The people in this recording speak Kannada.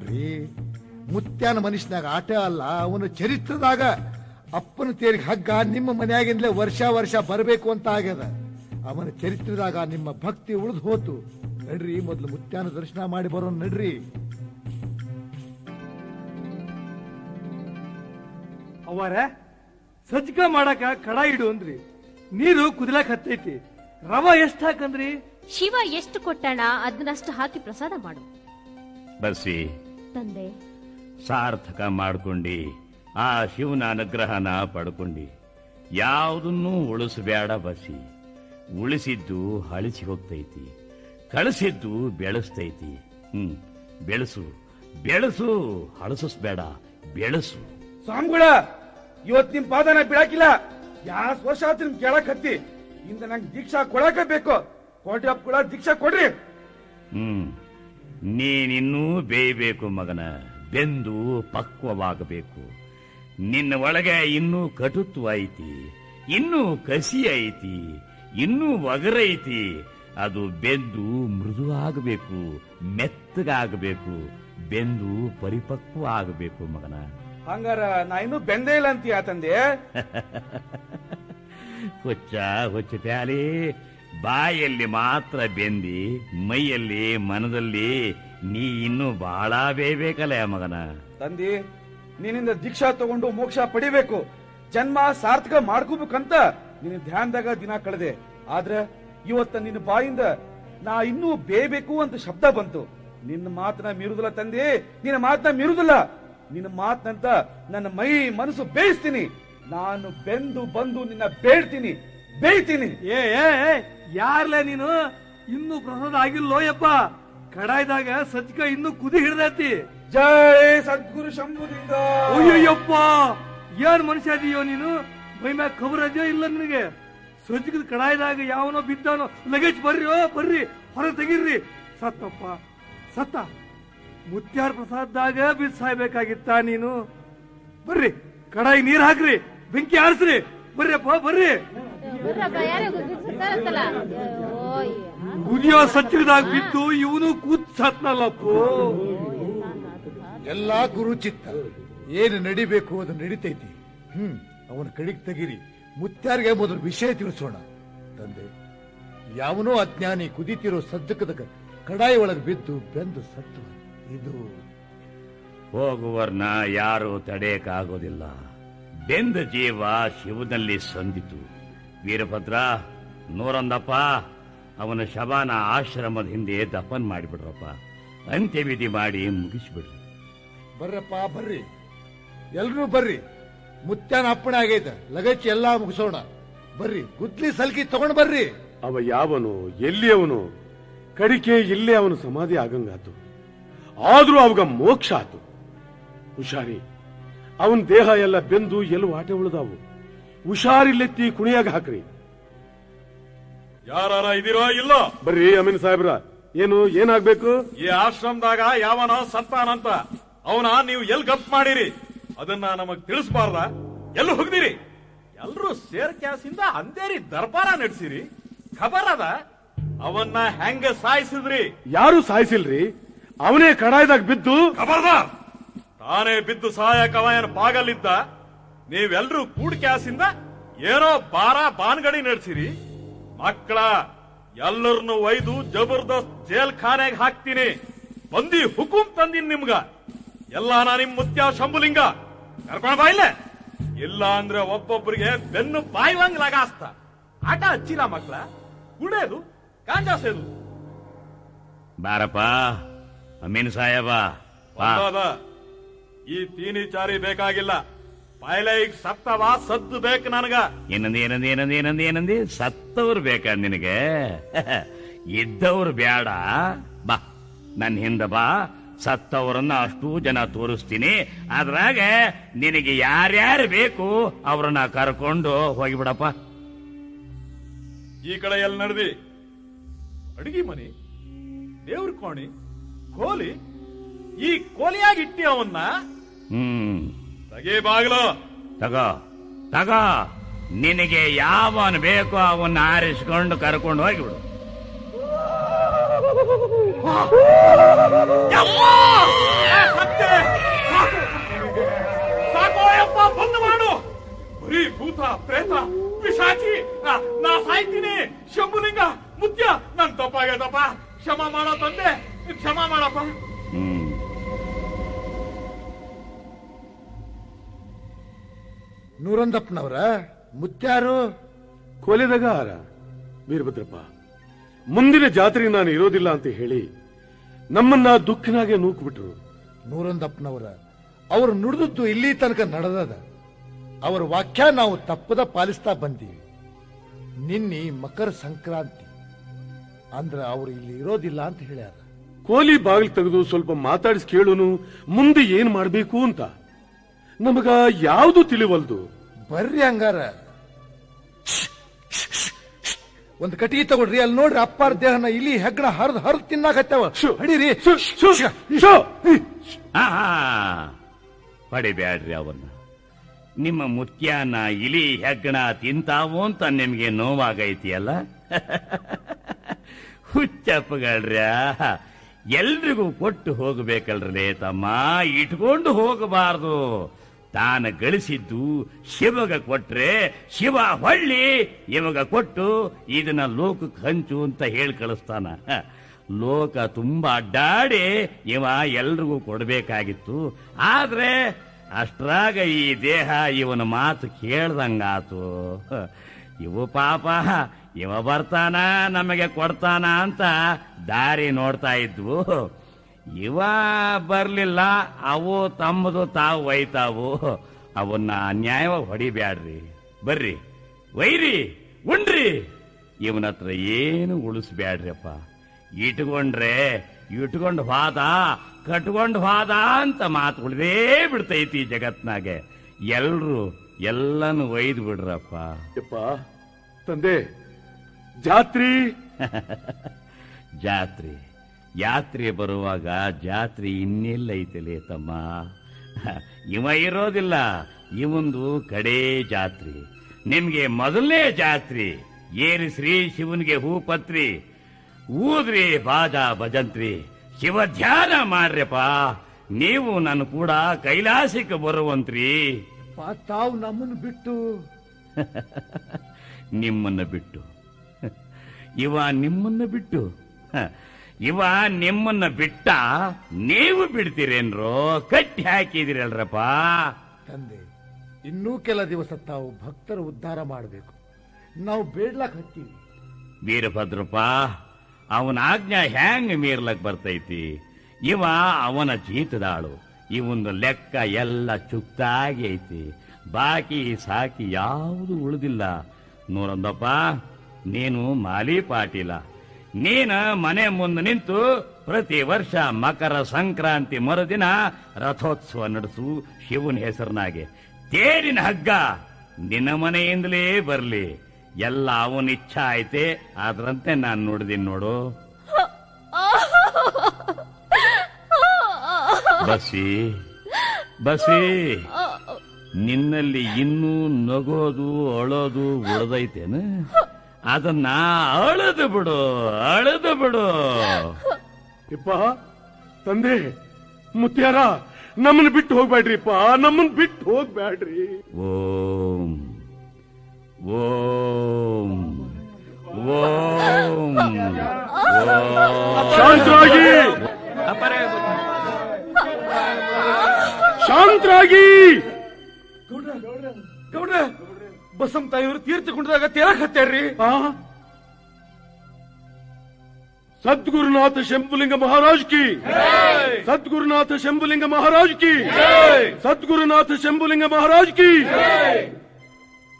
ಅಲ್ರಿ ಮುತ್ಯಾನ ಮನುಷ್ಯನಾಗ ಆಟ ಅಲ್ಲ ಅವನ ಚರಿತ್ರದಾಗ ಅಪ್ಪನ ತೇರಿಗೆ ಹಗ್ಗ ನಿಮ್ಮ ಮನೆಯಾಗಿಂದಲೇ ವರ್ಷ ವರ್ಷ ಬರಬೇಕು ಅಂತ ಆಗ್ಯದ ಅವನ ಚರಿತ್ರದಾಗ ನಿಮ್ಮ ಭಕ್ತಿ ಉಳಿದು ಹೋತು ನಡ್ರಿ ಮೊದಲು ಮುತ್ಯಾನ ದರ್ಶನ ಮಾಡಿ ಬರೋಣ ನಡ್ರಿ ಅವರ ಸಜ್ಜಕ ಮಾಡಕ ಕಡ ಇಡು ಅಂದ್ರಿ ನೀರು ಕುದಿಲಕ್ ಹತ್ತೈತಿ ರವ ಎಷ್ಟ್ ಹಾಕಂದ್ರಿ ಶಿವ ಎಷ್ಟು ಕೊಟ್ಟಣ ಅದನ್ನಷ್ಟು ಹಾಕಿ ಪ್ರಸಾದ ಮಾಡು ಬಸ್ಸಿ ತಂದೆ ಸಾರ್ಥಕ ಮಾಡ್ಕೊಂಡಿ ಆ ಶಿವನ ಅನುಗ್ರಹನ ಪಡ್ಕೊಂಡಿ ಯಾವುದನ್ನೂ ಉಳಿಸಬೇಡ ಬಸಿ ಉಳಿಸಿದ್ದು ಹಳಿಸಿ ಹೋಗ್ತೈತಿ ಕಳಿಸಿದ್ದು ಬೆಳೆಸ್ತೈತಿ ಹ್ಮ್ ಬೆಳೆಸು ಬೆಳೆಸು ಹಳಸಿಸ್ಬೇಡ ಬೆಳೆಸು ಸ್ವಾಮಿಗಳ ಇವತ್ ನಿಮ್ ಪಾದನ ಬಿಡಾಕಿಲ್ಲ ಯಾಸ್ ವರ್ಷ ಆಯ್ತು ನಿಮ್ ಕೇಳಕ್ ಹತ್ತಿ ಇಂದ ನಂಗೆ ದೀಕ್ಷಾ ಕೊಡಕ ಬೇಕು ಕೋಟಿ ಅಪ್ ಕೂಡ ದೀಕ್ಷಾ ಕೊಡ್ರಿ ಹ್ಮ್ ನೀನಿನ್ನೂ ಬೇಯಬೇಕು ಮಗನ ಬೆಂದು ಪಕ್ವವಾಗಬೇಕು ನಿನ್ನ ಒಳಗೆ ಇನ್ನೂ ಕಟುತ್ವ ಐತಿ ಇನ್ನೂ ಕಸಿ ಐತಿ ಇನ್ನೂ ಒಗರೈತಿ ಅದು ಬೆಂದು ಮೃದು ಆಗಬೇಕು ಮೆತ್ತಗಾಗಬೇಕು ಬೆಂದು ಪರಿಪಕ್ವ ಆಗಬೇಕು ಮಗನ ಹಂಗಾರ ನಾ ಇನ್ನೂ ಬೆಂದೇ ಇಲ್ಲ ಅಂತೀಯ ತಂದೆ ಹುಚ್ಚ ಹುಚ್ಚ ಪ್ಯಾಲಿ ಬಾಯಲ್ಲಿ ಮಾತ್ರ ಬೆಂದಿ ಮೈಯಲ್ಲಿ ಮನದಲ್ಲಿ ನೀ ಇನ್ನೂ ಬಹಳ ಬೇಯ್ಬೇಕಲ್ಲ ಮಗನ ತಂದಿ ನಿನ್ನಿಂದ ದೀಕ್ಷಾ ತಗೊಂಡು ಮೋಕ್ಷ ಪಡಿಬೇಕು ಜನ್ಮ ಸಾರ್ಥಕ ಮಾಡ್ಕೋಬೇಕಂತ ನಿನ್ನ ಧ್ಯಾನದಾಗ ದಿನ ಕಳೆದೆ ಆದ್ರೆ ಇವತ್ತ ನಿನ್ನ ಬಾಯಿಂದ ನಾ ಇನ್ನೂ ಬೇಯಬೇಕು ಅಂತ ಶಬ್ದ ಬಂತು ನಿನ್ನ ಮಾತನ್ನ ಮೀರುದಿಲ್ಲ ತಂದೆ ನಿನ್ನ ಮಾತನ್ನ ಮೀರುದಿಲ್ಲ ನಿನ್ನ ಮಾತನಂತ ನನ್ನ ಮೈ ಮನಸ್ಸು ಬೇಯಿಸ್ತೀನಿ ನಾನು ಬೆಂದು ಬಂದು ನಿನ್ನ ಬೇಡ್ತೀನಿ ಬೇಯ್ತೀನಿ ಏ ಏ ಏ, ಯಾರ್ಲೆ ನೀನು ಇನ್ನೂ ಪ್ರಸಾದ ಆಗಿಲ್ಲೋ ಯಪ್ಪ ಕಡಾಯ್ದಾಗ ಸಜ್ಜಕ ಇನ್ನೂ ಕುದಿ ಹಿಡ್ದೈತಿ ಜೈ ಸದ್ಗುರು ಶಂಭುಲಿಂಗ ಅಯ್ಯಯ್ಯಪ್ಪ ಏನ್ ಮನುಷ್ಯ ಅದೀಯೋ ನೀನು ಮೈ ಮ್ಯಾಗ ಖಬರ್ ಅದೆಯೋ ಇಲ್ಲ ನಿನಗೆ ಸಜ್ಜಕದ ಕಡಾಯ್ದಾಗ ಯಾವನೋ ಬಿದ್ದಾನೋ ಲಗೇಜ್ ಬರ್ರಿ ಓ ಬರ್ರಿ ಹೊರಗೆ ತೆಗೀರ್ರಿ ಸತ್ತಪ್ಪ ಸತ್ತ ಮುತ್ಯಾರ ಪ್ರಸಾದದಾಗ ಬಿದ್ದು ಸಾಯ್ಬೇಕಾಗಿತ್ತ ನೀನು ಬರ್ರಿ ಕಡಾಯಿ ನೀರ್ ಹಾಕ್ರಿ ಬೆಂಕಿ ಆರಿಸ್ರಿ ಬರ್ರಿಯಪ್ಪ ಬರ್ರಿ ಕುದಿಯೋ ಸಜ್ಜಕದಾಗ ಬಿದ್ದು ಇವನು ಕೂತ್ ಸತ್ನಲ್ಲಪ್ಪೋ ಎಲ್ಲಾ ಗುರು ಚಿತ್ತ ಏನು ನಡಿಬೇಕು ಅದು ನಡಿತೈತಿ ಹ್ಮ್ ಅವನ ಕಡಿಗೆ ತೆಗಿರಿ ಮುತ್ಯಾರಿಗೆ ಮೊದಲು ವಿಷಯ ತಿಳಿಸೋಣ ತಂದೆ ಯಾವನೋ ಅಜ್ಞಾನಿ ಕುದಿತಿರೋ ಸಜ್ಜಕದ ಕ- ಕಡಾಯಿ ಒಳಗೆ ಬಿದ್ದು ಬೆಂದು ಸತ್ತು ಇದು ಹೋಗುವರ್ನ ಯಾರು ತಡೆಯಕ್ಕಾಗೋದಿಲ್ಲ ಬೆಂದ ಜೀವ ಶಿವನಲ್ಲಿ ಸಂದಿತು ವೀರಭದ್ರ ನೂರೊಂದಪ್ಪ ಅವನ ಶವಾನ ಆಶ್ರಮದ ಹಿಂದೆ ದಫನ್ ಮಾಡಿಬಿಡ್ರಪ್ಪ ಅಂತ್ಯವಿಧಿ ಮಾಡಿ ಮುಗಿಸ್ಬಿಡ್ರಿ ಬರ್ರಪ್ಪ ಬರ್ರಿ ಎಲ್ರೂ ಬರ್ರಿ ಮುತ್ಯಾನ ಅಪ್ಪಣೆ ಆಗೈತೆ ಲಗಚ್ಚಿ ಎಲ್ಲಾ ಮುಗಿಸೋಣ ಬರ್ರಿ ಗುದ್ಲಿ ಸಲ್ಕಿ ತಗೊಂಡ್ ಬರ್ರಿ ಅವ ಯಾವನು ಎಲ್ಲಿ ಅವನು ಕಡಿಕೆ ಇಲ್ಲೇ ಅವನು ಸಮಾಧಿ ಆಗಂಗಾತು ಆದ್ರೂ ಅವಾಗ ಮೋಕ್ಷ ಆತು ಹುಷಾರಿ ಅವನ್ ದೇಹ ಎಲ್ಲ ಬೆಂದು ಎಲ್ಲೂ ಆಟೆ ಉಳಿದಾವು ಹುಷಾರಿಲ್ಲೆತ್ತಿ ಕುಣಿಯಾಗ ಹಾಕ್ರಿ ಯಾರಾರ ಇದೀರೋ ಇಲ್ಲ ಬರ್ರಿ ಅಮೀನ್ ಸಾಹೇಬ್ರ ಏನು ಏನಾಗ್ಬೇಕು ಈ ಆಶ್ರಮದಾಗ ಯಾವನ ಸತ್ತಾನಂತ ಅವನ ನೀವು ಎಲ್ ಗಪ್ ಮಾಡಿರಿ ಅದನ್ನ ನಮಗ್ ತಿಳಿಸ್ಬಾರ್ದ ಎಲ್ಲಿ ಹೋಗ್ದಿರಿ ಎಲ್ರೂ ಸೇರ್ ಕ್ಯಾಸಿಂದ ಅಂದೇರಿ ದರ್ಬಾರ ನಡೆಸಿರಿ ಖಬರ್ ಅದ ಅವನ್ನ ಹೆಂಗ ಸಾಯಿಸಿದ್ರಿ ಯಾರು ಸಾಯಿಸಿಲ್ರಿ ಅವನೇ ಕಡಾಯ್ದಾಗ ಬಿದ್ದು ಖಬರ್ದಾರ್ ತಾನೇ ಬಿದ್ದು ಸಹಾಯಕ ಅವನ ಬಾಗಲಿದ್ದ ನೀವೆಲ್ರೂ ಕೂಡ್ ಕ್ಯಾಸಿಂದ ಏನೋ ಬಾರ ಬಾನ್ಗಡಿ ನಡೆಸಿರಿ ಮಕ್ಕಳ ಎಲ್ಲರನ್ನು ಒಯ್ದು ಜಬರ್ದಸ್ತ್ ಜೇಲ್ ಖಾನೆಗೆ ಹಾಕ್ತೀನಿ ಬಂದಿ ಹುಕುಂ ತಂದಿನ್ ನಿಮ್ಗ ಎಲ್ಲ ನಾ ನಿಮ್ ಮುತ್ಯ ಶಂಭುಲಿಂಗ ಕರ್ಕೊಂಡ್ ಬಾ ಇಲ್ಲೇ ಇಲ್ಲ ಅಂದ್ರೆ ಒಬ್ಬೊಬ್ಬರಿಗೆ ಬೆನ್ನು ಬಾಯ್ವಂಗ್ ಲಗಾಸ್ತ ಆಟ ಹಚ್ಚಿಲ್ಲ ಮಕ್ಕಳ ಕುಡಿಯೋದು ಗಾಂಜಾ ಸೇದು ಬಾರಪ್ಪ ಅಮೀನ್ ಸಾಹೇಬ ಬಾ ಬಂದಾದ. ಈ ತೀನಿ ಚಾರಿ ಬೇಕಾಗಿಲ್ಲ ಪಾಯ್ಲೆ ಈಗ ಸತ್ತವ ಸದ್ದು ಬೇಕು ನನಗ ಏನಂದಿ ಏನಂದಿ ಏನಂದಿ ಏನಂದಿ ಏನಂದಿ ಸತ್ತವ್ರು ಬೇಕಾ ನಿನಗೆ ಇದ್ದವ್ರು ಬೇಡ ಬಾ ನನ್ನ ಹಿಂದ ಬಾ ಸತ್ತವರನ್ನ ಅಷ್ಟೂ ಜನ ತೋರಿಸ್ತೀನಿ ಅದ್ರಾಗ ನಿನಗೆ ಯಾರ್ಯಾರು ಬೇಕು ಅವ್ರನ್ನ ಕರ್ಕೊಂಡು ಹೋಗಿಬಿಡಪ್ಪ ಈ ಕಡೆ ಎಲ್ಲಿ ನಡೆದಿ ಅಡಿಗೆ ಮನಿ ದೇವ್ರ ಕೋಣಿ ಕೋಲಿ ಈ ಕೋಲಿಯಾಗಿ ಇಟ್ಟಿ ಅವನ್ನ ಹ್ಮ್ ತಗೇ ಬಾಗ್ಲು ತಗೋ ತಗೋ ನಿನಗೆ ಯಾವನ್ ಬೇಕೋ ಅವನ್ನ ಆರಿಸ್ಕೊಂಡು ಕರ್ಕೊಂಡು ಹೋಗಿಬಿಡು ಯಪ್ಪ! ಏ, ನೂರೊಂದಪ್ಪನವರ ಮುತ್ಯಾರು ಕೊಲೆದಾಗ ಆರ ವೀರಭದ್ರಪ್ಪ ಮುಂದಿನ ಜಾತ್ರೆಗೆ ನಾನು ಇರೋದಿಲ್ಲ ಅಂತ ಹೇಳಿ ನಮ್ಮನ್ನ ದುಃಖನಾಗೆ ನೂಕ್ಬಿಟ್ರು ನೂರೊಂದಪ್ಪನವರ ಅವರು ನುಡಿದದ್ದು ಇಲ್ಲಿ ತನಕ ನಡೆದದ ಅವರ ವಾಕ್ಯ ನಾವು ತಪ್ಪದ ಪಾಲಿಸ್ತಾ ಬಂದೀವಿ ನಿನ್ನೆ ಮಕರ ಸಂಕ್ರಾಂತಿ ಅಂದ್ರ ಅವರು ಇಲ್ಲಿ ಇರೋದಿಲ್ಲ ಅಂತ ಹೇಳ್ಯಾರ ಕೋಲಿ ಬಾಗಿಲು ತೆಗೆದು ಸ್ವಲ್ಪ ಮಾತಾಡಿಸಿ ಕೇಳುನು ಮುಂದೆ ಏನ್ ಮಾಡ್ಬೇಕು ಅಂತ ನಮಗ ಯಾವುದು ತಿಳಿವಲ್ದು ಬರ್ರಿ ಹಂಗಾರ ಒಂದ್ ಕಟ್ಟಿಗೆ ತಗೊಳ್ರಿ ಅಲ್ಲಿ ನೋಡ್ರಿ ಅಪ್ಪಾರ ದೇಹನ ಇಲ್ಲಿ ಹೆಗ್ಗಣ ಹರಿದ್ ಹರಿದ್ ತಿನ್ನಾಕತ್ತವ ಹಡಿರಿ ಶೋ, ಶೋ, ಶೋ. ಆ ಹೊಡಿಬ್ಯಾಡ್ರಿ ಅವನ್ನ ನಿಮ್ಮ ಮುತ್ಯಾನ ಇಲಿ ಹೆಗ್ಗಣ ತಿಂತಾವು ಅಂತ ನಿಮ್ಗೆ ನೋವಾಗೈತಿಯಲ್ಲ ಹುಚ್ಚಪ್ಪಗಳ್ರ್ಯ ಎಲ್ರಿಗೂ ಕೊಟ್ಟು ಹೋಗಬೇಕಲ್ರಲೇ ತಮ್ಮ ಇಟ್ಕೊಂಡು ಹೋಗಬಾರದು ತಾನ ಗಳಿಸಿದ್ದು ಶಿವಗ ಕೊಟ್ರೆ ಶಿವ ಹೊಳ್ಳಿ ಇವಾಗ ಕೊಟ್ಟು ಇದನ್ನ ಲೋಕಕ್ಕೆ ಹಂಚು ಅಂತ ಹೇಳಿ ಕಳಿಸ್ತಾನ ಹ. ಲೋಕ ತುಂಬಾ ಅಡ್ಡಾಡಿ ಇವ ಎಲ್ರಿಗೂ ಕೊಡಬೇಕಾಗಿತ್ತು ಆದ್ರೆ ಅಷ್ಟ್ರಾಗ ಈ ದೇಹ ಇವನ ಮಾತು ಕೇಳ್ದಂಗಾತು ಹ. ಇವು ಪಾಪ ಇವ ಬರ್ತಾನ ನಮಗೆ ಕೊಡ್ತಾನ ಅಂತ ದಾರಿ ನೋಡ್ತಾ ಇದ್ವು ಇವ ಬರ್ಲಿಲ್ಲ ಅವು ತಮ್ಮದು ತಾವು ಒಯ್ತಾವು ಅವನ್ನ ಅನ್ಯಾಯವಾಗಿ ಹೊಡಿಬ್ಯಾಡ್ರಿ ಬರ್ರಿ ಒಯ್ರಿ ಉಣ್ರಿ ಇವನ ಹತ್ರ ಏನು ಉಳಿಸ್ಬ್ಯಾಡ್ರಪ್ಪ ಇಟ್ಕೊಂಡ್ರೆ ಇಟ್ಕೊಂಡು ಹೋದ ಕಟ್ಕೊಂಡು ಹೋದ ಅಂತ ಮಾತು ಉಳಿದೇ ಬಿಡ್ತೈತಿ ಜಗತ್ನಾಗೆ ಎಲ್ರು ಎಲ್ಲನೂ ಒಯ್ದು ಬಿಡ್ರಪ್ಪ ಯಪ್ಪ ತಂದೆ ಜಾತ್ರಿ ಜಾತ್ರೆ ಯಾತ್ರೆ ಬರುವಾಗ ಜಾತ್ರೆ ಇನ್ನೆಲ್ಲ ಐತಲೇ ತಮ್ಮ ಇವ ಇರೋದಿಲ್ಲ ಇವಂದು ಕಡೇ ಜಾತ್ರೆ ನಿಮ್ಗೆ ಮೊದಲನೇ ಜಾತ್ರೆ ಏರಿಸ್ರಿ ಶಿವನಿಗೆ ಹೂಪತ್ರಿ ಊದ್ರಿ ಬಾಜಾ ಭಜಂತ್ರಿ ಶಿವ ಧ್ಯಾನ ಮಾಡ್ರಪ್ಪ ನೀವು ನನ್ನ ಕೂಡ ಕೈಲಾಸಕ್ಕೆ ಬರುವಂತ್ರಿ ಪಾ ತಾವು ನಮ್ಮನ್ನು ಬಿಟ್ಟು ನಿಮ್ಮನ್ನ ಬಿಟ್ಟು ಇವ ನಿಮ್ಮನ್ನ ಬಿಟ್ಟು ಹ, ಇವ ನಿಮ್ಮನ್ನ ಬಿಟ್ಟ ನೀವು ಬಿಡ್ತೀರೇನ್ರೋ ಕಟ್ಟಿ ಹಾಕಿದಿರಲ್ರಪ್ಪ ತಂದೆ ಇನ್ನೂ ಕೆಲ ದಿವಸ ತಾವು ಭಕ್ತರ ಉದ್ಧಾರ ಮಾಡಬೇಕು ನಾವು ಬೇಡ್ಲಾಕ್ ಹತ್ತೀವಿ ವೀರಭದ್ರಪ್ಪ ಅವನ ಆಜ್ಞಾ ಹ್ಯಾಂಗ್ ಮೀರ್ಲಕ್ ಬರ್ತೈತಿ ಇವ ಅವನ ಜೀತದಾಳು ಇವನ ಲೆಕ್ಕ ಎಲ್ಲ ಚುಕ್ತಾಗಿ ಐತಿ ಬಾಕಿ ಸಾಕಿ ಯಾವುದು ಉಳಿದಿಲ್ಲ ನೋಡಂದಪ್ಪ ನೀನು ಮಾಲಿ ಪಾಟೀಲ ನೀನ ಮನೆ ಮುಂದೆ ನಿಂತು ಪ್ರತಿ ವರ್ಷ ಮಕರ ಸಂಕ್ರಾಂತಿ ಮರುದಿನ ರಥೋತ್ಸವ ನಡೆಸು ಶಿವನ ಹೆಸರಿನಾಗೆ ತೇರಿನ ಹಗ್ಗ ನಿನ್ನ ಮನೆಯಿಂದಲೇ ಬರ್ಲಿ ಎಲ್ಲ ಅವನ ಇಚ್ಛಾ ಐತೆ ಅದ್ರಂತೆ ನಾನು ನೋಡಿದೀನಿ ನೋಡು ಬಸಿ ಬಸಿ ನಿನ್ನಲ್ಲಿ ಇನ್ನೂ ನಗೋದು ಅಳೋದು ಉಳ್ದೈತೇನು ಅದನ್ನ ಅಳದು ಬಿಡು ಅಳದು ಬಿಡು ಯಪ್ಪ ತಂದೆ ಮುತ್ಯಾರ ನಮ್ಮನ್ನ ಬಿಟ್ಟು ಹೋಗ್ಬೇಡ್ರಿಪ್ಪ ನಮ್ಮನ್ನ ಬಿಟ್ಟು ಹೋಗ್ಬೇಡ್ರಿ ಓಂ ಓಂ ಓಂ ಶಾಂತರಾಗಿ ಶಾಂತರಾಗಿ ಗೌಡ್ರ ಬಸಮ್ ತಾಯಿಯವರು ತೀರ್ಥಕೊಂಡದಾಗ ತೇರಕ್ ಹತ್ತಾರ್ರಿ ಆ? ಸದ್ಗುರುನಾಥ ಶಂಭುಲಿಂಗ ಮಹಾರಾಜ್ ಕಿ ಸದ್ಗುರುನಾಥ ಶಂಭುಲಿಂಗ ಮಹಾರಾಜ್ ಕಿ ಸದ್ಗುರುನಾಥ ಶಂಭುಲಿಂಗ ಮಹಾರಾಜ್ ಕಿ